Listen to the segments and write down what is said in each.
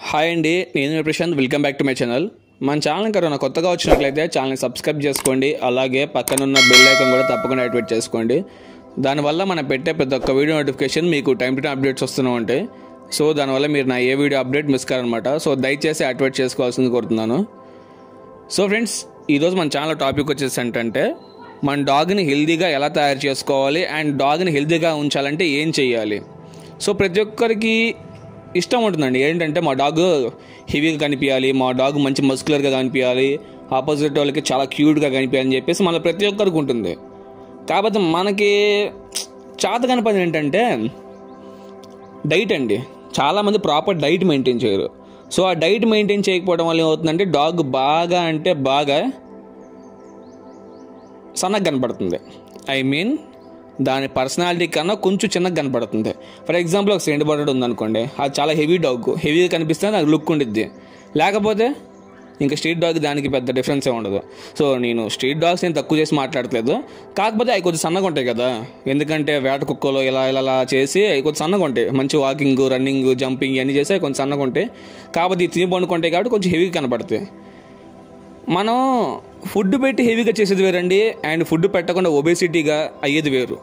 hi అండి నేను మీ Prashanth welcome back to my channel మన ఛానల్ కరోనా కొత్తగా వచ్చినట్లయితే ఛానల్ని సబ్స్క్రైబ్ చేసుకోండి అలాగే పక్కనున్న బెల్ ఐకాన్ కూడా తప్పకుండా యాక్టివేట్ చేసుకోండి దానివల్ల మనం పెట్టే ప్రతి ఒక్క వీడియో నోటిఫికేషన్ మీకు టైం టు టైం అప్డేట్స్ వస్తూనే ఉంటాయి సో దానివల్ల మీరు నా ఏ వీడియో అప్డేట్ మిస్ కారనమాట సో దయచేసి యాక్టివేట్ చేసుకోవాల్సింది కోరుతున్నాను సో ఫ్రెండ్స్ ఈరోజు మన ఛానల్ టాపిక్ వచ్చేసి ఏంటంటే మన డాగ్ని హెల్దీగా ఎలా తయారు చేసుకోవాలి అండ్ డాగ్ని హెల్దీగా ఉంచాలంటే ఏం చేయాలి సో ప్రతి ఒక్కరికి ఇష్టం ఉంటుందండి ఏంటంటే మా డాగ్ హెవీగా కనిపించాలి మా డాగ్ మంచి మస్కులర్గా కనిపించాలి ఆపోజిట్ వాళ్ళకి చాలా క్యూట్గా కనిపించాలని చెప్పేసి మన ప్రతి ఒక్కరికి ఉంటుంది కాకపోతే మనకి చేత కనపడి ఏంటంటే డైట్ అండి చాలామంది ప్రాపర్ డైట్ మెయింటైన్ చేయరు సో ఆ డైట్ మెయింటైన్ చేయకపోవడం వల్ల ఏమవుతుందంటే డాగ్ బాగా అంటే బాగా సన్నగా కనపడుతుంది ఐ మీన్ దాని పర్సనాలిటీ కన్నా కొంచెం చిన్నగా కనపడుతుంది ఫర్ ఎగ్జాంపుల్ ఒక సెండ్ బర్డ్ ఉందనుకోండి అది చాలా హెవీ డాగ్ హెవీగా కనిపిస్తే నాకు లుక్ ఉండిద్ది లేకపోతే ఇంకా స్ట్రీట్ డాగ్ దానికి పెద్ద డిఫరెన్స్ ఏ ఉండదు సో నేను స్ట్రీట్ డాగ్స్ నేను తక్కువ చేసి మాట్లాడట్లేదు కాకపోతే అవి కొంచెం సన్నగా ఉంటాయి కదా ఎందుకంటే వేట కుక్కలు ఇలా ఇలా ఇలా చేసి అవి కొంచెం సన్నగా ఉంటాయి మంచి వాకింగ్ రన్నింగ్ జంపింగ్ ఇవన్నీ చేసి అవి కొంచెం సన్నగా ఉంటాయి కాకపోతే ఈ తిని పండుకుంటాయి కాబట్టి కొంచెం హెవీగా కనపడతాయి మనం ఫుడ్ పెట్టి హెవీగా చేసేది వేరండి అండ్ ఫుడ్ పెట్టకుండా ఒబేసిటీగా అయ్యేది వేరు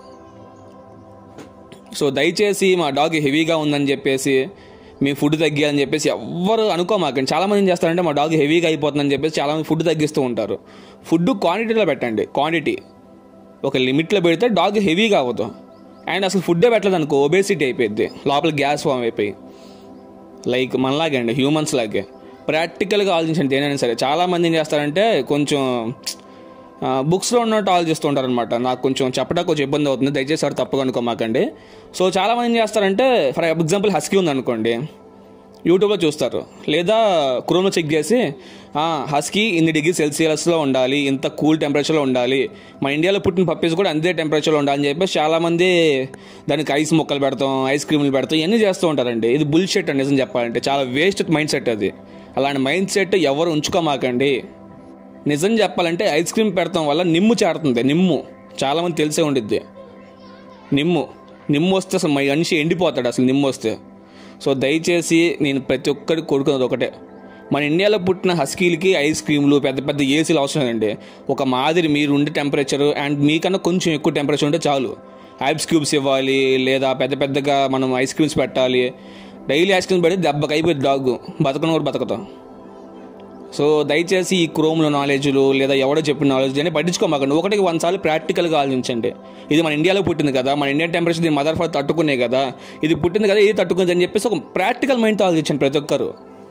సో దయచేసి మా డాగ్ హెవీగా ఉందని చెప్పేసి మీ ఫుడ్ తగ్గాలని చెప్పేసి ఎవ్వరు అనుకోమాకండి చాలామంది ఏం చేస్తారంటే మా డాగ్ హెవీగా అయిపోతుందని చెప్పేసి చాలామంది ఫుడ్ తగ్గిస్తూ ఉంటారు ఫుడ్ క్వాంటిటీలో పెట్టండి క్వాంటిటీ ఒక లిమిట్లో పెడితే డాగ్ హెవీగా అవ్వదు అండ్ అసలు ఫుడ్డే పెట్టలేదు అనుకో ఒబేసిటీ అయిపోయింది లోపల గ్యాస్ ఫామ్ అయిపోయి లైక్ మనలాగే అండి హ్యూమన్స్ లాగే ప్రాక్టికల్గా ఆలోచించండి ఏదైనా సరే చాలామంది ఏం చేస్తారంటే కొంచెం బుక్స్లో ఉన్నట్టు ఆలోచిస్తూ ఉంటారనమాట నాకు కొంచెం చెప్పడానికి కొంచెం ఇబ్బంది అవుతుంది దయచేసి సార్ తప్పుగా అనుకోమాకండి సో చాలామంది ఏం చేస్తారంటే ఫర్ ఎగ్జాంపుల్ హస్కీ ఉందనుకోండి యూట్యూబ్లో చూస్తారు లేదా క్రోమ్లో చెక్ చేసి హస్కీ ఇన్ని డిగ్రీ సెల్సియస్లో ఉండాలి ఇంత కూల్ టెంపరేచర్లో ఉండాలి మన ఇండియాలో పుట్టిన పప్పీస్ కూడా అంతే టెంపరేచర్లో ఉండాలని చెప్పేసి చాలామంది దానికి ఐస్ మొక్కలు పెడతాం ఐస్ క్రీమ్లు పెడతాం ఇవన్నీ చేస్తూ ఉంటారండి ఇది బుల్ షెట్ అండి నిజం చెప్పాలంటే చాలా వేస్ట్ మైండ్ సెట్ అది అలాంటి మైండ్ సెట్ ఎవరు ఉంచుకోమాకండి నిజం చెప్పాలంటే ఐస్ క్రీమ్ పెడతాం వల్ల నిమ్ము చేరుతుంది నిమ్ము చాలామంది తెలిసే ఉండిద్ది నిమ్ము నిమ్ము వస్తే అసలు మనిషి ఎండిపోతాడు అసలు నిమ్ము వస్తే సో దయచేసి నేను ప్రతి ఒక్కరికి కొడుకున్నది ఒకటే మన ఇండియాలో పుట్టిన హస్కీలకి ఐస్ క్రీమ్లు పెద్ద పెద్ద ఏసీలు అవసరం లేదండి ఒక మాదిరి మీరు ఉండే టెంపరేచర్ అండ్ మీకన్నా కొంచెం ఎక్కువ టెంపరేచర్ ఉంటే చాలు ఐస్ క్యూబ్స్ ఇవ్వాలి లేదా పెద్ద పెద్దగా మనం ఐస్ క్రీమ్స్ పెట్టాలి డైలీ ఐస్ క్రీమ్స్ పెడితే దెబ్బకి అయిపోయింది డాగ్ బతకను కూడా బతకతాం సో దయచేసి ఈ క్రోమ్లో నాలెడ్జ్లు లేదా ఎవడో చెప్పిన నాలెడ్జ్ అని పట్టించుకోమాకండి ఒకటికి వన్ సార్లు ప్రాక్టికల్గా ఆలోచించండి ఇది మన ఇండియాలో పుట్టింది కదా మన ఇండియన్ టెంపరేచర్ దీని మదర్ ఫర్ తట్టుకునే కదా ఇది పుట్టింది కదా ఇది తట్టుకుంది అని చెప్పేసి ఒక ప్రాక్టికల్ మైండ్తో ఆలోచించండి ప్రతి ఒక్కరు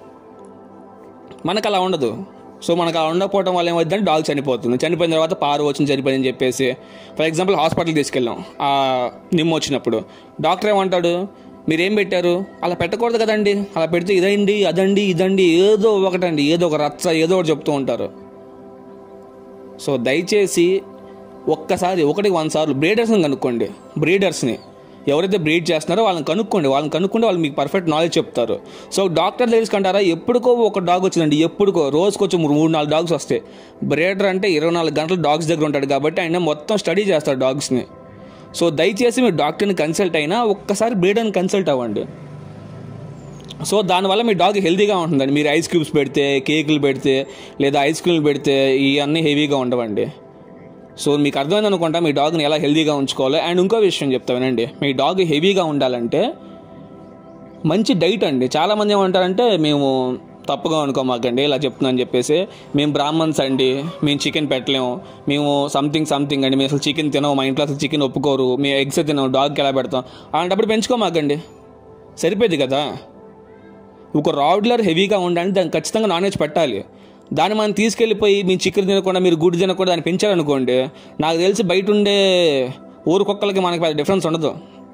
మనకు అలా ఉండదు సో మనకు అలా ఉండకపోవడం వల్ల ఏమవుతుందంటే డాగ్ చనిపోతుంది చనిపోయిన తర్వాత పారు వచ్చింది చనిపోయిందని చెప్పేసి ఫర్ ఎగ్జాంపుల్ హాస్పిటల్ తీసుకెళ్ళాం ఆ నిమ్ము వచ్చినప్పుడు డాక్టర్ ఏమంటాడు మీరేం పెట్టారు అలా పెట్టకూడదు కదండి అలా పెడితే ఇదండి అదండి ఇదండి ఏదో ఒకటండి ఏదో ఒక రచ్చ ఏదో ఒకటి చెప్తూ ఉంటారు సో దయచేసి ఒక్కసారి ఒకటికి వన్ సార్లు బ్రీడర్స్ని కనుక్కోండి బ్రీడర్స్ని ఎవరైతే బ్రీడ్ చేస్తున్నారో వాళ్ళని కనుక్కోండి వాళ్ళని కనుక్కుంటే వాళ్ళు మీకు పర్ఫెక్ట్ నాలెడ్జ్ చెప్తారు సో డాక్టర్ తెలుసుకుంటారా ఎప్పుడుకో ఒక డాగ్ వచ్చిందండి ఎప్పుడుకో రోజుకి వచ్చి మూడు నాలుగు డాగ్స్ వస్తాయి బ్రీడర్ అంటే ఇరవై నాలుగు గంటలు డాగ్స్ దగ్గర ఉంటాడు కాబట్టి ఆయన మొత్తం స్టడీ చేస్తాడు డాగ్స్ని సో దయచేసి మీరు డాక్టర్ని కన్సల్ట్ అయినా ఒక్కసారి బ్రీడర్ని కన్సల్ట్ అవ్వండి సో దానివల్ల మీ డాగ్ హెల్తీగా ఉంటుందండి మీరు ఐస్ క్యూబ్స్ పెడితే కేకులు పెడితే లేదా ఐస్ క్రీమ్లు పెడితే ఇవన్నీ హెవీగా ఉండవండి సో మీకు అర్థమైంది అనుకుంటా మీ డాగ్ని ఎలా హెల్తీగా ఉంచుకోవాలి అండ్ ఇంకో విషయం చెప్తా వినండి మీ డాగ్ హెవీగా ఉండాలంటే మంచి డైట్ అండి చాలామంది ఏమంటారంటే మేము తప్పుగా అనుకోమాకండి ఇలా చెప్తున్నాను చెప్పేసి మేము బ్రాహ్మణ్స్ అండి మేము చికెన్ పెట్టలేము మేము సంథింగ్ సంథింగ్ అండి మేము అసలు చికెన్ తినము మా ఇంట్లో అసలు చికెన్ ఒప్పుకోరు మేము ఎగ్స్ తినము డాగ్కి ఎలా పెడతాం అలాంటప్పుడు పెంచుకోమాకండి సరిపోయింది కదా ఒక రాడ్లర్ హెవీగా ఉండాలని దానికి ఖచ్చితంగా నాన్ వెజ్ పెట్టాలి దాన్ని మనం తీసుకెళ్ళిపోయి మీ చికెన్ తినకుండా మీరు గుడ్డు తినకుండా దాన్ని పెంచారనుకోండి నాకు తెలిసి బయట ఉండే ఊరు కుక్కలకి మనకి పెద్ద డిఫరెన్స్ ఉండదు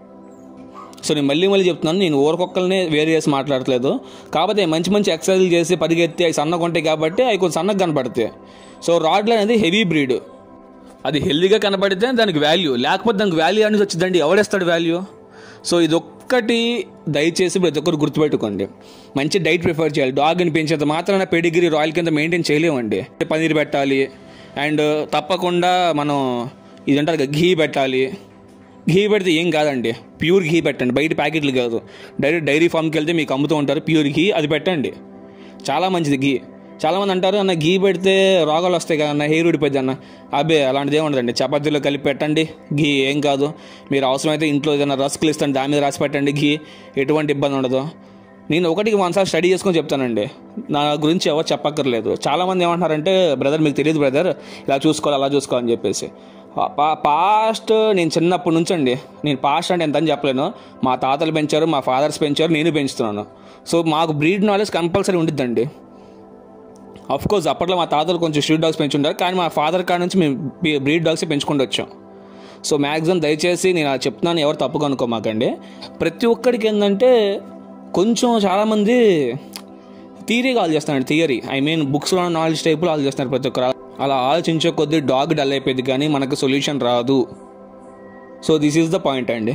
సో నేను మళ్ళీ మళ్ళీ చెప్తున్నాను నేను ఊరకొక్కలనే వేరే చేసి మాట్లాడట్లేదు కాకపోతే మంచి మంచి ఎక్సర్సైజ్ చేసి పరిగెత్తి అవి సన్నగా ఉంటాయి కాబట్టి అవి కొంచెం సన్నగా కనపడతాయి సో రాడ్లు అనేది హెవీ బ్రీడ్ అది హెల్దీగా కనపడితే దానికి వాల్యూ లేకపోతే దానికి వాల్యూ అనేది వచ్చిందండి ఎవడేస్తాడు వాల్యూ సో ఇది ఒక్కటి దయచేసి ప్రతి ఒక్కరు గుర్తుపెట్టుకోండి మంచి డైట్ ప్రిఫర్ చేయాలి డాగ్ని పెంచేంత మాత్రాన పెడిగిరి రాయల్ కింద మెయింటైన్ చేయలేమండి పనీర్ పెట్టాలి అండ్ తప్పకుండా మనం ఇది అంటారు కదా, ఘీ పెట్టాలి ఘీ పెడితే ఏం కాదండి ప్యూర్ ఘీ పెట్టండి బయట ప్యాకెట్లు కాదు డైరెక్ట్ డైరీ ఫామ్కి వెళ్తే మీకు అమ్ముతూ ఉంటారు ప్యూర్ ఘీ అది పెట్టండి చాలా మంచిది ఘీ చాలామంది అంటారు అన్న ఘీ పెడితే రోగాలు వస్తాయి కదా అన్న హెయిర్ ఊడిపోద్ది అన్న అబ్బే అలాంటిది ఏముండదండి చపాతీలో కలిపి పెట్టండి ఘీ ఏం కాదు మీరు అవసరమైతే ఇంట్లో ఏదైనా రస్కులు ఇస్తాను దాని మీద రాసి పెట్టండి ఘీ ఎటువంటి ఇబ్బంది ఉండదు నేను ఒకటికి వన్సారి స్టడీ చేసుకొని చెప్తానండి నా గురించి ఎవరు చెప్పక్కర్లేదు చాలామంది ఏమంటారంటే బ్రదర్ మీకు తెలియదు బ్రదర్ ఇలా చూసుకోవాలి అలా చూసుకోవాలని చెప్పేసి పా పాస్ట్ నేను చిన్నప్పటి నుంచి అండి నేను పాస్ట్ అంటే ఎంత అని చెప్పలేను మా తాతలు పెంచారు మా ఫాదర్స్ పెంచారు నేను పెంచుతున్నాను సో మాకు బ్రీడ్ నాలెడ్జ్ కంపల్సరీ ఉండిద్దండి అఫ్ కోర్స్ అప్పట్లో మా తాతలు కొంచెం స్ట్రీట్ డాగ్స్ పెంచుంటారు కానీ మా ఫాదర్ కాడ నుంచి మేము బ్రీడ్ డాగ్స్ పెంచుకుంటూ వచ్చాం సో మ్యాక్సిమం దయచేసి నేను అలా చెప్తున్నాను ఎవరు తప్పుగా అనుకోమాకండి ప్రతి ఒక్కడికి ఏంటంటే కొంచెం చాలామంది థియరీగా ఆలోచిస్తున్నాడు థియరీ ఐ మీన్ బుక్స్లో నాలెడ్జ్ టైపులో ఆలోచిస్తున్నారు ప్రతి ఒక్కరు అలా ఆలోచించే కొద్దీ డాగ్ డల్ అయిపోయింది కానీ మనకు సొల్యూషన్ రాదు so this is the point అండి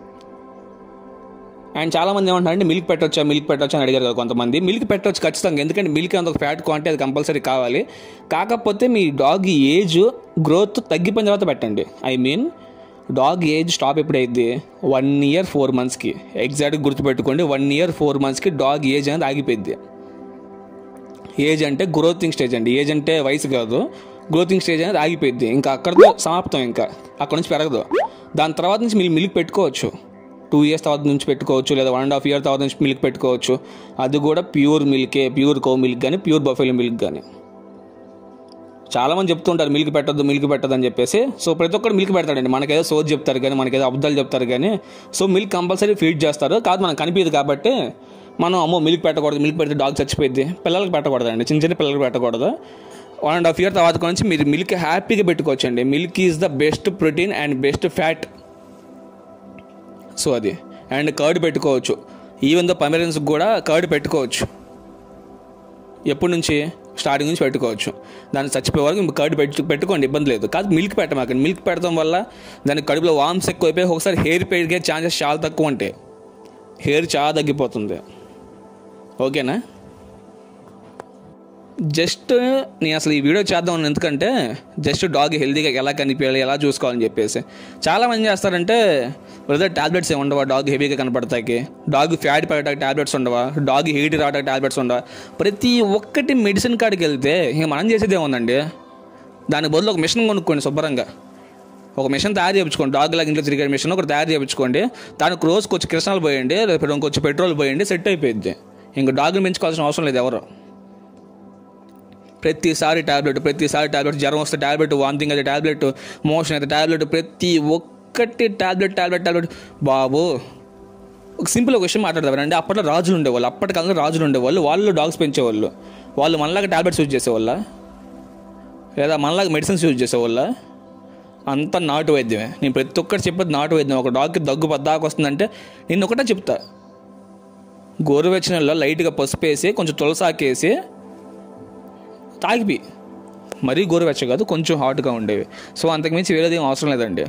అండ్ చాలా మంది ఏమంటారంటే మిల్క్ పెట్టొచ్చా మిల్క్ పెట్టొచ్చా అని అడిగారు కదా కొంతమంది మిల్క్ పెట్టొచ్చు ఖచ్చితంగా ఎందుకంటే మిల్క్ అంత ఫ్యాట్ క్వాంటిటీ అది కంపల్సరీ కావాలి కాకపోతే మీ డాగ్ ఏజ్ గ్రోత్ తగ్గిపోయిన తర్వాత పెట్టండి I mean dog age stop ఎప్పుడు అయింది వన్ ఇయర్ ఫోర్ మంత్స్కి ఎగ్జాక్ట్గా గుర్తుపెట్టుకోండి వన్ ఇయర్ ఫోర్ మంత్స్కి డాగ్ ఏజ్ అనేది ఆగిపోయింది ఏజ్ అంటే గ్రోతింగ్ స్టేజ్ అండి ఏజ్ అంటే వయసు కాదు గ్రోతింగ్ స్టేజ్ అనేది ఆగిపోయింది ఇంకా అక్కడితో సమాప్తం ఇంకా అక్కడ నుంచి పెరగదు దాని తర్వాత నుంచి మీరు మిల్క్ పెట్టుకోవచ్చు టూ ఇయర్స్ తర్వాత నుంచి పెట్టుకోవచ్చు లేదా వన్ అండ్ హాఫ్ ఇయర్ తర్వాత నుంచి మిల్క్ పెట్టుకోవచ్చు అది కూడా ప్యూర్ మిల్కే ప్యూర్ కో మిల్క్ కానీ ప్యూర్ బఫెలో మిల్క్ కానీ చాలామంది చెప్తుంటారు మిల్క్ పెట్టద్దు మిల్క్ పెట్టద్దు అని చెప్పేసి సో ప్రతి ఒక్కరు మిల్క్ పెడతాడండి మనకేదో సోజ్ చెప్తారు కానీ మనకేదో అబద్ధాలు చెప్తారు కానీ సో మిల్క్ కంపల్సరీ ఫీడ్ చేస్తారు కాదు మనకు కనిపించదు కాబట్టి మనం అమ్మో మిల్క్ పెట్టకూడదు మిల్క్ పెడితే డాగ్ చచ్చిపోయింది పిల్లలకి పెట్టకూడదండి చిన్న చిన్న పిల్లలకి పెట్టకూడదు వన్ అండ్ హాఫ్ ఇయర్ తర్వాత నుంచి మీరు మిల్క్ హ్యాపీగా పెట్టుకోవచ్చండి milk is the best protein and best fat so అది అండ్ కర్డ్ పెట్టుకోవచ్చు ఈవెన్ దో పమెరెన్స్కి కూడా కర్డ్ పెట్టుకోవచ్చు ఎప్పటి నుంచి స్టార్టింగ్ నుంచి పెట్టుకోవచ్చు దాన్ని చచ్చిపోయే వరకు మీకు కర్డ్ పెట్టు పెట్టుకోండి ఇబ్బంది లేదు కాదు మిల్క్ పెట్టమాకండి మిల్క్ పెడతాం వల్ల దానికి కడుపులో వామ్స్ ఎక్కువ అయిపోయి ఒకసారి హెయిర్ పెరిగే ఛాన్సెస్ చాలా తక్కువ ఉంటాయి హెయిర్ చాలా తగ్గిపోతుంది ఓకేనా జస్ట్ నేను అసలు ఈ వీడియో చేద్దాం ఎందుకంటే జస్ట్ డాగ్ హెల్తీగా ఎలా కనిపించాలి ఎలా చూసుకోవాలని చెప్పేసి చాలా మంది చేస్తారంటే బ్రదర్ టాబ్లెట్స్ ఏమి ఉండవా డాగ్ హెవీగా కనపడతాకి డాగ్ ఫ్యాట్ పడటానికి టాబ్లెట్స్ ఉండవా డాగ్ హీట్ రావడానికి టాబ్లెట్స్ ఉండవా ప్రతి ఒక్కటి మెడిసిన్ కాడికి వెళ్తే ఇంక మనం చేసేది ఏముందండి దానికి బదులు ఒక మిషన్ కొనుక్కోండి శుభ్రంగా ఒక మిషన్ తయారు చేయించుకోండి డాగ్ లాగా ఇంట్లో తిరిగే మిషన్ ఒకటి తయారు చేయించుకోండి దానికి రోజుకి వచ్చి కిరసనాలు పోయండి లేకపోతే ఇంకొచ్చి పెట్రోల్ పోయండి సెట్ అయిపోయింది ఇంకా డాగ్ని పెంచుకోవాల్సిన అవసరం లేదు ఎవరు ప్రతిసారి ట్యాబ్లెట్ ప్రతిసారి ట్యాబ్లెట్ జ్వరం వస్తే ట్యాబ్లెట్ వాంతింగ్ అయితే ట్యాబ్లెట్ మోషన్ అయితే ట్యాబ్లెట్ ప్రతి ఒక్కటి ట్యాబ్లెట్ ట్యాబ్లెట్ ట్యాబ్లెట్ బాబు ఒక సింపుల్ ఒక విషయం మాట్లాడతారండి అప్పట్లో రాజులు ఉండేవాళ్ళు అప్పటి కాలంలో రాజులు ఉండేవాళ్ళు వాళ్ళు డాగ్స్ పెంచేవాళ్ళు వాళ్ళు మనలాగా ట్యాబ్లెట్స్ యూజ్ చేసేవాళ్ళ లేదా మనలాగా మెడిసిన్స్ యూజ్ చేసేవాళ్ళ అంతా నాటు వైద్యమే నేను ప్రతి ఒక్కటి చెప్పేది నాటు వైద్యం ఒక డాగ్కి దగ్గు పద్దాకు వస్తుందంటే నేను ఒకటే చెప్తా గోరువెచ్చనలో లైట్గా పసుపు వేసి కొంచెం తులసాకేసి తాగిపి మరీ గోరువెచ్చ కాదు కొంచెం హాట్గా ఉండేవి సో అంతకుమించి వేరేది ఏం అవసరం లేదండి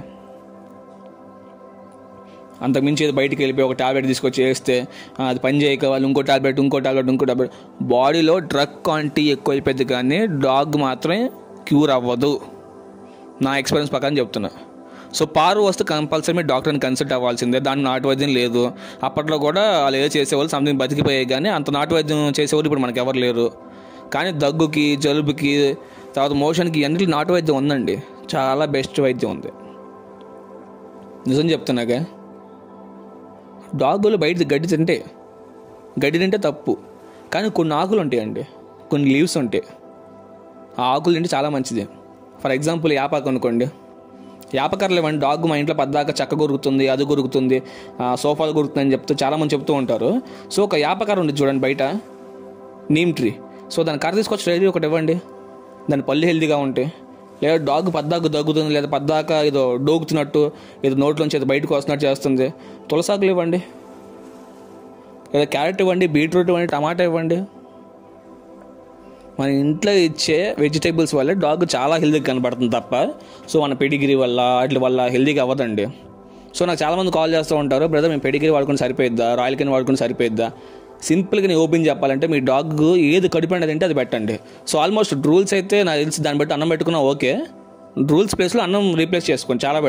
అంతకుమించి ఏదో బయటికి వెళ్ళిపోయి ఒక టాబ్లెట్ తీసుకొచ్చి వేస్తే ఆ, అది పని చేయక వాళ్ళు ఇంకో టాబ్లెట్ ఇంకో టాబ్లెట్ ఇంకో టాబ్లెట్ బాడీలో డ్రగ్ క్వాంటిటీ ఎక్కువ అయిపోయింది కానీ డాగ్ మాత్రమే క్యూర్ అవ్వదు నా ఎక్స్పీరియన్స్ ప్రకారం చెప్తున్నా సో పారు వస్తే కంపల్సరీ మీరు డాక్టర్ని కన్సల్ట్ అవ్వాల్సిందే దాని నాటు వైద్యం లేదు అప్పట్లో కూడా వాళ్ళు ఏదో చేసేవాళ్ళు సంథింగ్ బతికిపోయాయి కానీ అంత నాటు వైద్యం చేసేవాళ్ళు ఇప్పుడు మనకి ఎవరు లేరు కానీ దగ్గుకి జలుబుకి తర్వాత మోషన్కి అన్నిటి నాటు వైద్యం ఉందండి చాలా బెస్ట్ వైద్యం ఉంది నిజం చెప్తున్నాగా డాగులు బయట గడ్డి తింటే గడ్డి తింటే తప్పు కానీ కొన్ని ఆకులు ఉంటాయండి కొన్ని లీవ్స్ ఉంటాయి ఆ ఆకులు తింటే చాలా మంచిది ఫర్ ఎగ్జాంపుల్ యాపాకు అనుకోండి యాపకర్లు ఇవ్వండి డాగ్ మా ఇంట్లో పద్దాక చెక్క కొరుకుతుంది అది కొరుకుతుంది ఆ, సోఫాలు కొరుకుతుంది అని చెప్తూ చాలామంది చెప్తూ ఉంటారు సో ఒక యాపకర్ర ఉంది చూడండి బయట నీమ్ ట్రీ సో దాని కర్ర తీసుకొచ్చి డైరీ ఒకటి ఇవ్వండి దాని పళ్ళు హెల్తీగా ఉంటాయి లేదా డాగ్ పద్దాకు దగ్గుతుంది లేదా పద్దాక ఏదో డోగుతున్నట్టు ఏదో నోట్లోంచి ఏదో బయటకు వస్తున్నట్టు చేస్తుంది తులసాకులు ఇవ్వండి లేదా క్యారెట్ ఇవ్వండి బీట్రూట్ ఇవ్వండి టమాటా ఇవ్వండి మన ఇంట్లో ఇచ్చే వెజిటేబుల్స్ వల్ల డాగ్ చాలా హెల్తీగా కనబడుతుంది తప్ప సో మన పెడిగిరి వల్ల వాటి వల్ల హెల్తీగా అవ్వదండి సో నాకు చాలామంది కాల్ చేస్తూ ఉంటారు బ్రదర్ మేము పెడిగిరి వాడుకుని సరిపోయిద్దా రాయల్ కింద వాడుకుని సరిపోయిద్దా సింపుల్గా నేను ఓపెన్ చెప్పాలంటే మీ డాగ్ ఏది కడిపోయిన తింటే అది పెట్టండి సో ఆల్మోస్ట్ రూల్స్ అయితే నాకు తెలిసి దాన్ని బట్టి అన్నం పెట్టుకున్నా ఓకే రూల్స్ ప్లేస్లో అన్నం రీప్లేస్ చేసుకోండి చాలా బెటర్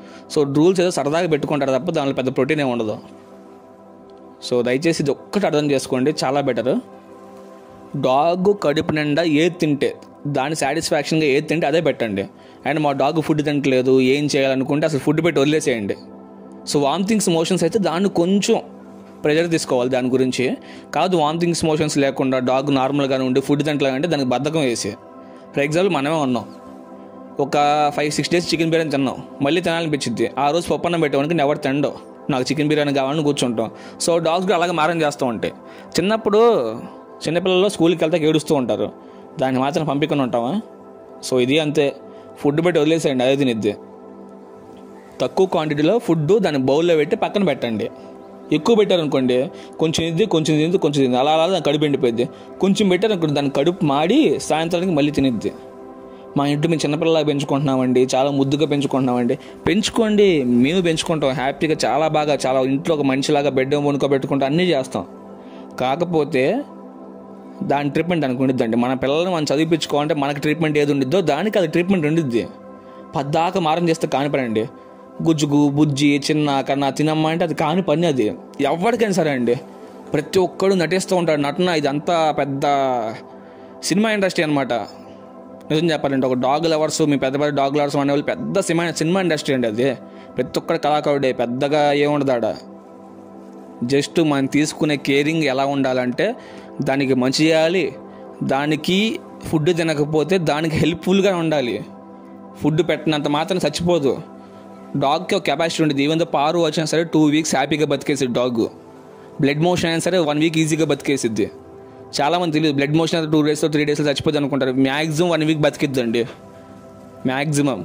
సో రూల్స్ ఏదో సరదాగా పెట్టుకుంటారు తప్ప దానిలో పెద్ద ప్రోటీన్ ఏమి ఉండదు సో దయచేసి ఇది ఒక్కటి అర్థం చేసుకోండి చాలా బెటర్ డాగ్ కడుపు నిండా ఏది తింటే దాని సాటిస్ఫాక్షన్గా ఏది తింటే అదే పెట్టండి అండ్ మా డాగ్ ఫుడ్ తింటలేదు ఏం చేయాలనుకుంటే అసలు ఫుడ్ పెట్టి వదిలేసేయండి సో వామిటింగ్స్ మోషన్స్ అయితే దాన్ని కొంచెం ప్రెజర్ తీసుకోవాలి దాని గురించి కాదు వామిటింగ్స్ మోషన్స్ లేకుండా డాగ్ నార్మల్గానే ఉండి ఫుడ్ తింటలేదంటే దానికి బద్ధకం వేసి ఫర్ ఎగ్జాంపుల్ మనమే ఉన్నాం ఒక five six days chicken biryani తిన్నాం మళ్ళీ తినాలనిపించింది ఆ రోజు పప్పన్నం పెట్టేవానికి ఎవరు తినడం నాకు చికెన్ బిర్యానీ కావాలని కూర్చుంటాం సో డాగ్స్ కూడా అలాగే మారం చేస్తూ ఉంటాయి చిన్నప్పుడు చిన్నపిల్లలు స్కూల్కి వెళ్తే ఏడుస్తూ ఉంటారు దాన్ని మాత్రం పంపించుకొని ఉంటామా సో ఇది అంతే ఫుడ్ పెట్టి వదిలేసేయండి అదే తినిద్ది తక్కువ క్వాంటిటీలో ఫుడ్ దాన్ని బౌల్లో పెట్టి పక్కన పెట్టండి ఎక్కువ పెట్టారనుకోండి కొంచెం ఇది కొంచెం తింది కొంచెం తింది అలా అలా దాని కడుపు ఎండిపోయింది కొంచెం పెట్టారనుకోండి దాని కడుపు మాడి సాయంత్రానికి మళ్ళీ తినిద్ది మా ఇంట్లో మేము చిన్నపిల్లలా పెంచుకుంటున్నామండి చాలా ముద్దుగా పెంచుకుంటున్నామండి పెంచుకోండి మేము పెంచుకుంటాం హ్యాపీగా చాలా బాగా చాలా ఇంట్లో ఒక మనిషిలాగా బెడ్ పెట్టుకుంటాం అన్నీ చేస్తాం కాకపోతే దాని ట్రీట్మెంట్ దానికి ఉండిద్దండి మన పిల్లల్ని మనం చదివించుకోవాలంటే మనకి ట్రీట్మెంట్ ఏది ఉండిద్దో దానికి అది ట్రీట్మెంట్ ఉండిద్ది పద్దాక మారం చేస్తే కాని పని అండి గుజ్జుగు బుజ్జి చిన్న కన్నా తినమ్మా అంటే అది కాని పని అది ఎవరికైనా సరే అండి ప్రతి ఒక్కడు నటిస్తూ ఉంటాడు నటన ఇదంతా పెద్ద సినిమా ఇండస్ట్రీ అనమాట నిజం చెప్పాలంటే ఒక డాగ్ లవర్స్ మీ పెద్ద పెద్ద డాగ్ లవర్స్ అనే వాళ్ళు పెద్ద సినిమా సినిమా ఇండస్ట్రీ అండి అది ప్రతి ఒక్కడు కళాకారుడే పెద్దగా ఏముండదు ఆడ జస్ట్ మనం తీసుకునే కేరింగ్ ఎలా ఉండాలంటే దానికి మంచి చేయాలి దానికి ఫుడ్ తినకపోతే దానికి హెల్ప్ఫుల్గా ఉండాలి ఫుడ్ పెట్టినంత మాత్రం చచ్చిపోదు డాగ్కి ఒక కెపాసిటీ ఉండేది ఈవెన్ దో పారు వచ్చినా సరే టూ వీక్స్ హ్యాపీగా బతికేసి డాగ్ బ్లడ్ మోషన్ అయినా సరే వన్ వీక్ ఈజీగా బతికేసిద్ది చాలామంది తెలియదు బ్లడ్ మోషన్ అయితే టూ డేస్లో త్రీ డేస్లో చచ్చిపోద్ది అనుకుంటారు మ్యాక్సిమం వన్ వీక్ బతికిద్దండి మ్యాక్సిమం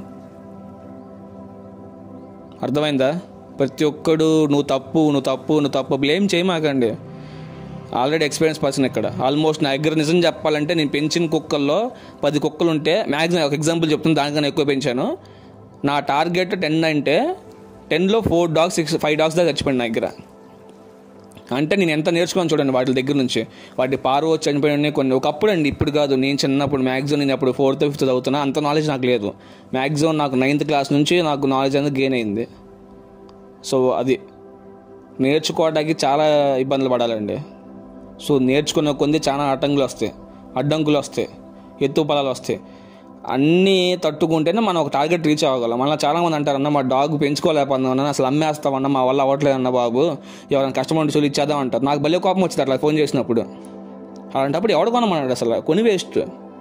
అర్థమైందా ప్రతి ఒక్కడు నువ్వు తప్పు నువ్వు తప్పు నువ్వు తప్పు బ్లేమ్ చేయమాకండి ఆల్రెడీ ఎక్స్పీరియన్స్ పర్సన్ ఇక్కడ ఆల్మోస్ట్ నా దగ్గర నిజం చెప్పాలంటే నేను పెంచిన కుక్కల్లో పది కుక్కలు ఉంటే మ్యాక్సిమం ఒక ఎగ్జాంపుల్ చెప్తాను దానికన్నా ఎక్కువ పెంచాను నా టార్గెట్ టెన్ అంటే టెన్లో four dogs six five dogs దాకా చచ్చిపోయింది నా దగ్గర అంటే నేను ఎంత నేర్చుకున్నాను చూడండి వాటి దగ్గర నుంచి వాటి పారు వచ్చి చనిపోయిన కొన్ని ఒకప్పుడు అండి ఇప్పుడు కాదు నేను చిన్నప్పుడు మ్యాక్సిమం నేను అప్పుడు ఫోర్త్ ఫిఫ్త్ చదువుతున్నా అంత నాలెడ్జ్ నాకు లేదు మ్యాక్సిమం నాకు నైన్త్ క్లాస్ నుంచి నాకు నాలెడ్జ్ అనేది గెయిన్ అయింది సో అది నేర్చుకోవడానికి చాలా ఇబ్బందులు పడాలండి సో నేర్చుకున్న కొంది చాలా అడ్డంకులు వస్తాయి అడ్డంకులు వస్తాయి ఎత్తు పొలాలు వస్తాయి అన్నీ తట్టుకుంటేనే మనం ఒక టార్గెట్ రీచ్ అవ్వగలం మళ్ళీ చాలామంది అంటారు అన్న మా డాగ్ పెంచుకోలేకపోతున్నాను అసలు అమ్మేస్తామన్న మా వల్ల అవ్వట్లేదు అన్న బాబు ఎవరైనా కస్టమర్ చూసి ఇచ్చేద్దాం అంటారు నాకు భలే కోపం వచ్చింది అట్లా ఫోన్ చేసినప్పుడు అలాంటప్పుడు ఎవడు కొనమన్నాడు అసలు కొని వేస్ట్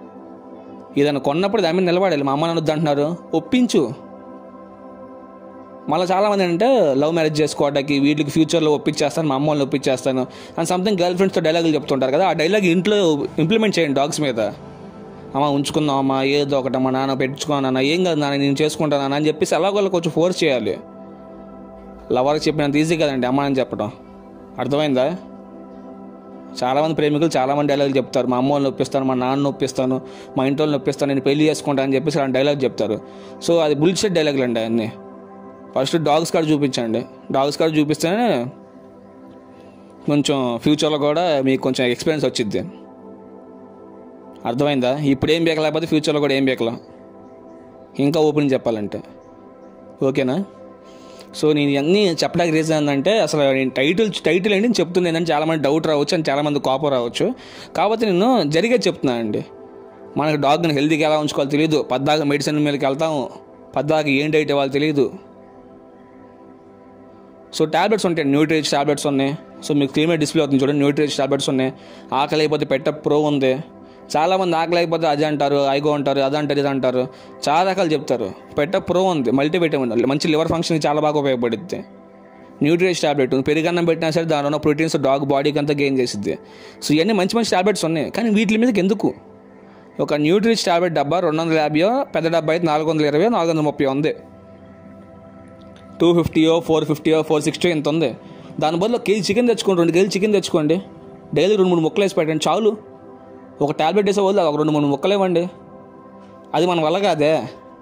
ఏదైనా కొన్నప్పుడు దాని మీద నిలబడాలి మా అమ్మ నాన్న వద్దు అంటున్నారు ఒప్పించు మళ్ళీ చాలామంది అంటే లవ్ మ్యారేజ్ చేసుకోవడానికి వీటికి ఫ్యూచర్లో ఒప్పించేస్తాను మా అమ్మ వాళ్ళని ఒప్పించేస్తాను అని సంథింగ్ గర్ల్ ఫ్రెండ్స్తో డైలాగులు చెప్తుంటారు కదా ఆ డైలాగ్ ఇంట్లో ఇంప్లిమెంట్ చేయండి డాగ్స్ మీద అమ్మ ఉంచుకుందాం అమ్మ ఏదో ఒకటి మా నాన్న పెట్టుకున్నాను ఏం కాదు నాన్న నేను చేసుకుంటాను అని చెప్పేసి అలాగోళ్ళ కొంచెం ఫోర్స్ చేయాలి లవర్కి చెప్పినంత ఈజీ కదండి అమ్మ అని చెప్పడం అర్థమైందా చాలామంది ప్రేమికులు చాలామంది డైలాగులు చెప్తారు మా అమ్మ వాళ్ళని ఒప్పిస్తాను మా నాన్న ఒప్పిస్తాను మా ఇంటి వాళ్ళని ఒప్పిస్తాను నేను పెళ్లి చేసుకుంటాను అని చెప్పేసి అలాంటి డైలాగ్ చెప్తారు సో అది బుల్షెట్ డైలాగులు అండి అన్నీ ఫస్ట్ డాగ్స్ కార్డ్ చూపించండి డాగ్స్ కార్డ్ చూపిస్తేనే కొంచెం ఫ్యూచర్లో కూడా మీకు కొంచెం ఎక్స్పీరియన్స్ వచ్చింది అర్థమైందా ఇప్పుడు ఏం బేకలేకపోతే ఫ్యూచర్లో కూడా ఏం బేకలా ఇంకా ఓపెన్ చెప్పాలంటే ఓకేనా సో నేను ఇవన్నీ చెప్పడానికి రీజన్ ఏంటంటే అసలు నేను టైటిల్ టైటిల్ ఏంటి నేను చెప్తుంది ఏంటంటే చాలామంది డౌట్ రావచ్చు అని చాలామంది కోపం రావచ్చు కాకపోతే నేను జరిగేది చెప్తున్నాను అండి మనకు డాగ్ని హెల్తీగా ఎలా ఉంచుకోవాలో తెలియదు పద్దాక మెడిసిన్ మీదకి వెళ్తాము పద్దాక ఏం డైట్ ఇవ్వాలో తెలియదు సో ట్యాబ్లెట్స్ ఉంటాయి న్యూట్రిచ్ ట్యాబ్లెట్స్ ఉన్నాయి సో మీకు క్లీమే డిస్ప్లే అవుతుంది చూడండి న్యూట్రిచ్ ట్యాబ్లెట్స్ ఉన్నాయి ఆకలి అయిపోతే పెట్ట ప్రో ఉంది చాలామంది ఆకలి అయిపోతే అది అంటారు ఐగో అంటారు అది అంటారు ఇది అంటారు చాలా రకాలు చెప్తారు పెట్ట ప్రో ఉంది మల్టీవిటమిన్ మంచి లివర్ ఫంక్షన్కి చాలా బాగా ఉపయోగపడుద్ది న్యూట్రిచ్ ట్యాబ్లెట్ పెరుగన్నం పెట్టినా సరే దానిలో ఉన్న ప్రోటీన్స్ డాగ్ బాడీకి అంతా గెయిన్ చేసిద్ది సో ఇవన్నీ మంచి మంచి ట్యాబ్లెట్స్ ఉన్నాయి కానీ వీటి మీదకి ఎందుకు ఒక న్యూట్రిచ్ ట్యాబ్లెట్ డబ్బా రెండు వందల యాభైయో పెద్ద డబ్బా అయితే నాలుగు వందల ఇరవై నాలుగు వందల ముప్పై ఉంది టూ ఫిఫ్టీయో ఫోర్ ఫిఫ్టీయో ఫోర్ సిక్స్టీ ఇంత ఉంది దాని బదులు ఒక కేజీ చికెన్ తెచ్చుకోండి రెండు కేజీ చికెన్ తెచ్చుకోండి డైలీ రెండు మూడు ముక్కలు వేసి పెట్టండి చాలు ఒక ట్యాబ్లెట్ వేసే వాళ్ళు ఒక రెండు మూడు ముక్కలు ఇవ్వండి అది మన వల్ల కాదే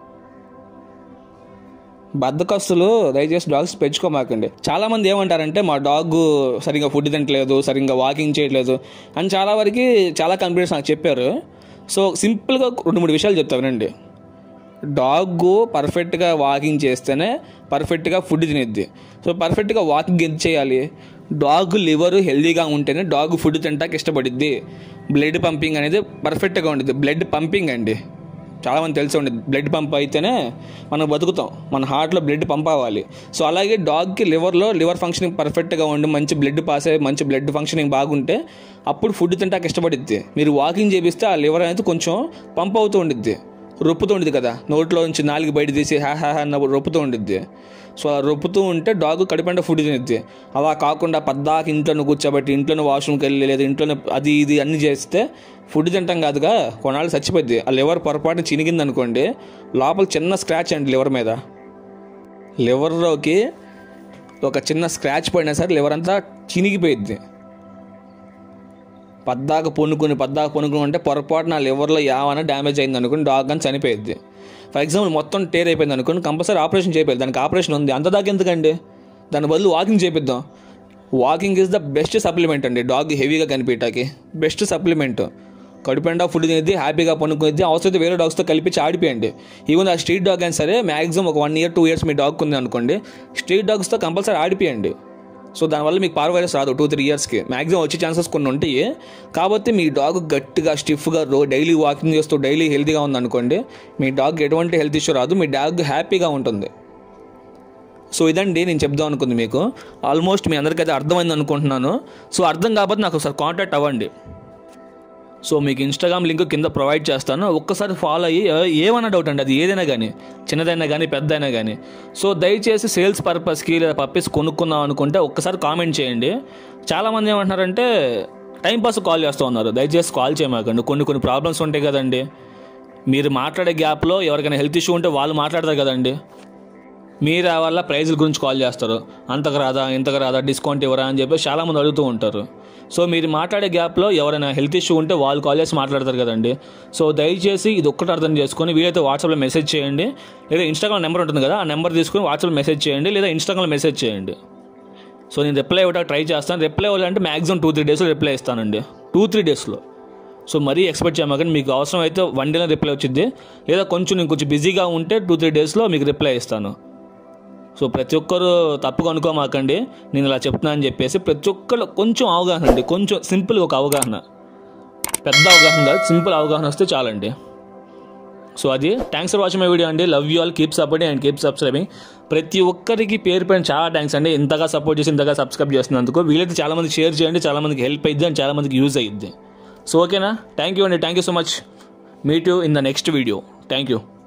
బద్దకస్తులు దయచేసి డాగ్స్ పెంచుకోమాకండి చాలామంది ఏమంటారంటే మా డాగ్ సరిగ్గా ఫుడ్ తినట్లేదు సరిగ్గా వాకింగ్ చేయట్లేదు అని చాలా వరకు చాలా కంప్లైంట్స్ నాకు చెప్పారు సో సింపుల్గా రెండు మూడు విషయాలు చెప్తా వినండి డాగ్ పర్ఫెక్ట్గా వాకింగ్ చేస్తేనే పర్ఫెక్ట్గా ఫుడ్ తినేద్ది సో పర్ఫెక్ట్గా వాకింగ్ ఎంత చేయాలి డాగ్ లివర్ హెల్దీగా ఉంటేనే డాగ్ ఫుడ్ తింటాకి ఇష్టపడిద్ది బ్లడ్ పంపింగ్ అనేది పర్ఫెక్ట్గా ఉంటుంది బ్లడ్ పంపింగ్ అండి చాలామంది తెలిసి ఉండేది బ్లడ్ పంప్ అయితేనే మనం బతుకుతాం మన హార్ట్లో బ్లడ్ పంప్ అవ్వాలి సో అలాగే డాగ్కి లివర్లో లివర్ ఫంక్షనింగ్ పర్ఫెక్ట్గా ఉండి మంచి బ్లడ్ పాస్ అయ్యి మంచి బ్లడ్ ఫంక్షనింగ్ బాగుంటే అప్పుడు ఫుడ్ తింటాక ఇష్టపడిద్ది మీరు వాకింగ్ చేపిస్తే ఆ లివర్ అనేది కొంచెం పంప్ అవుతూ ఉండిద్ది రొప్పుతూ ఉండిద్ది కదా నోట్లో నుంచి నాలుగు బయట తీసి హ్యా హ్యా హ్యా అన్నప్పుడు రొప్పుతూ ఉండిద్ది సో ఆ రొప్పుతూ ఉంటే డాగ్ కడుపంట ఫుడ్ తినిద్ది అలా కాకుండా పద్దాక ఇంట్లోనే కూర్చోబెట్టి ఇంట్లోనే వాష్రూమ్కి వెళ్ళి లేదా ఇంట్లోనే అది ఇది అన్ని చేస్తే ఫుడ్ తింటాం కాదుగా కొన్నాళ్ళు చచ్చిపోద్ది ఆ లివర్ పొరపాటున చినిగింది అనుకోండి లోపల చిన్న స్క్రాచ్ అండి లివర్ మీద లివర్లోకి ఒక చిన్న స్క్రాచ్ పడినా సరే లివర్ అంతా చినిగిపోయిద్ది పద్దాక పొనుకుని పద్దాక పొనుకుని అంటే పొరపాటున లివర్లో యావన డ్యామేజ్ అయింది అనుకుని డాగ్ కానీ చనిపోయిద్ది ఫర్ ఎగ్జాంపుల్ మొత్తం టేర్ అయిపోయింది అనుకోండి కంపల్సరీ ఆపరేషన్ చేయాలి దానికి ఆపరేషన్ ఉంది అంత దాకా ఎందుకండి దాని బదులు వాకింగ్ చేపిద్దాం walking is the best supplement అండి డాగ్ హెవీగా కనిపించటానికి బెస్ట్ సప్లిమెంట్ కడుపెండా ఫుడ్ తినేది హ్యాపీగా పనుకునేది అవసరం వేరే డాగ్స్తో కలిపించి ఆడిపోయండి ఈవెన్ ఆ స్ట్రీట్ డాగ్ అయినా సరే మ్యాక్సిమం ఒక వన్ ఇయర్ టూ ఇయర్స్ మీ డాగ్ ఉంది అనుకోండి స్ట్రీట్ డాగ్స్తో కంపల్సరీ ఆడిపోయండి సో దానివల్ల మీకు పార్ వైరస్ రాదు టూ త్రీ ఇయర్స్కి మ్యాక్సిమం వచ్చే ఛాన్సెస్ కొన్ని ఉంటాయి కాబట్టి మీ డాగ్ గట్టిగా స్టిఫ్గా రో డైలీ వాకింగ్ చేస్తూ డైలీ హెల్తీగా ఉందనుకోండి మీ డాగ్ ఎటువంటి హెల్త్ ఇష్యూ రాదు మీ డాగ్ హ్యాపీగా ఉంటుంది సో ఇదండి నేను చెప్దాం అనుకుంది మీకు ఆల్మోస్ట్ మీ అందరికైతే అర్థమైంది అనుకుంటున్నాను సో అర్థం కాకపోతే నాకు ఒకసారి కాంటాక్ట్ అవ్వండి సో మీకు ఇన్స్టాగ్రామ్ లింక్ కింద ప్రొవైడ్ చేస్తాను ఒక్కసారి ఫాలో అయ్యి ఏ- ఏమైనా డౌట్ అండి అది ఏదైనా కానీ చిన్నదైనా కానీ పెద్దదైనా కానీ సో దయచేసి సేల్స్ పర్పస్కి లేదా పప్పీస్ కొనుక్కుందాం అనుకుంటే ఒక్కసారి కామెంట్ చేయండి చాలామంది ఏమంటున్నారంటే టైంపాస్ కాల్ చేస్తూ ఉన్నారు దయచేసి కాల్ చేయమాకండి కొన్ని కొన్ని ప్రాబ్లమ్స్ ఉంటాయి కదండి మీరు మాట్లాడే గ్యాప్లో ఎవరికైనా హెల్త్ ఇష్యూ ఉంటే వాళ్ళు మాట్లాడతారు కదండి మీరు ఆ వల్ల ప్రైజుల గురించి కాల్ చేస్తారు అంతకు రాదా ఇంతకు రాదా డిస్కౌంట్ ఇవ్వరా అని చెప్పి చాలామంది అడుగుతూ ఉంటారు సో మీరు మాట్లాడే గ్యాప్లో ఎవరైనా హెల్త్ ఇష్యూ ఉంటే వాళ్ళు కాల్ చేసి మాట్లాడతారు కదండి సో దయచేసి ఇది ఒక్కటి అర్థం చేసుకొని వీలైతే వాట్సాప్లో మెసేజ్ చేయండి లేదా ఇన్స్టాగ్రామ్ నెంబర్ ఉంటుంది కదా ఆ నెంబర్ తీసుకొని వాట్సాప్లో మెసేజ్ చేయండి లేదా ఇన్స్టాగ్రామ్లో మెసేజ్ చేయండి సో నేను రిప్లై ఇవ్వడానికి ట్రై చేస్తాను రిప్లై ఇవ్వాలంటే మాక్సిమం టూ త్రీ డేస్లో రిప్లై ఇస్తానండి టూ త్రీ డేస్లో సో మరీ ఎక్స్పెక్ట్ చేయమాకండి మీకు అవసరం అయితే వన్ డేలో రిప్లై వచ్చింది లేదా కొంచెం నేను కొంచెం బిజీగా ఉంటే టూ త్రీ డేస్లో మీకు రిప్లై ఇస్తాను సో ప్రతి ఒక్కరు తప్పుగా అనుకోమాకండి నేను ఇలా చెప్తున్నా అని చెప్పేసి ప్రతి ఒక్కరు కొంచెం అవగాహన అండి కొంచెం సింపుల్గా ఒక అవగాహన పెద్ద అవగాహన కాదు సింపుల్ అవగాహన వస్తే చాలండి సో అది thanks for watching my video అండి love you all keep supporting and keep subscribing ప్రతి ఒక్కరికి పేరు పైన చాలా థ్యాంక్స్ అండి ఇంతగా సపోర్ట్ చేసి ఇంతగా సబ్స్క్రైబ్ చేస్తున్నందుకు వీలైతే చాలా మంది షేర్ చేయండి చాలా మందికి హెల్ప్ అయ్యింది అండ్ చాలా మందికి యూజ్ అయ్యిద్ది సో ఓకేనా థ్యాంక్ యూ అండి thank you so much meet you in the next video thank you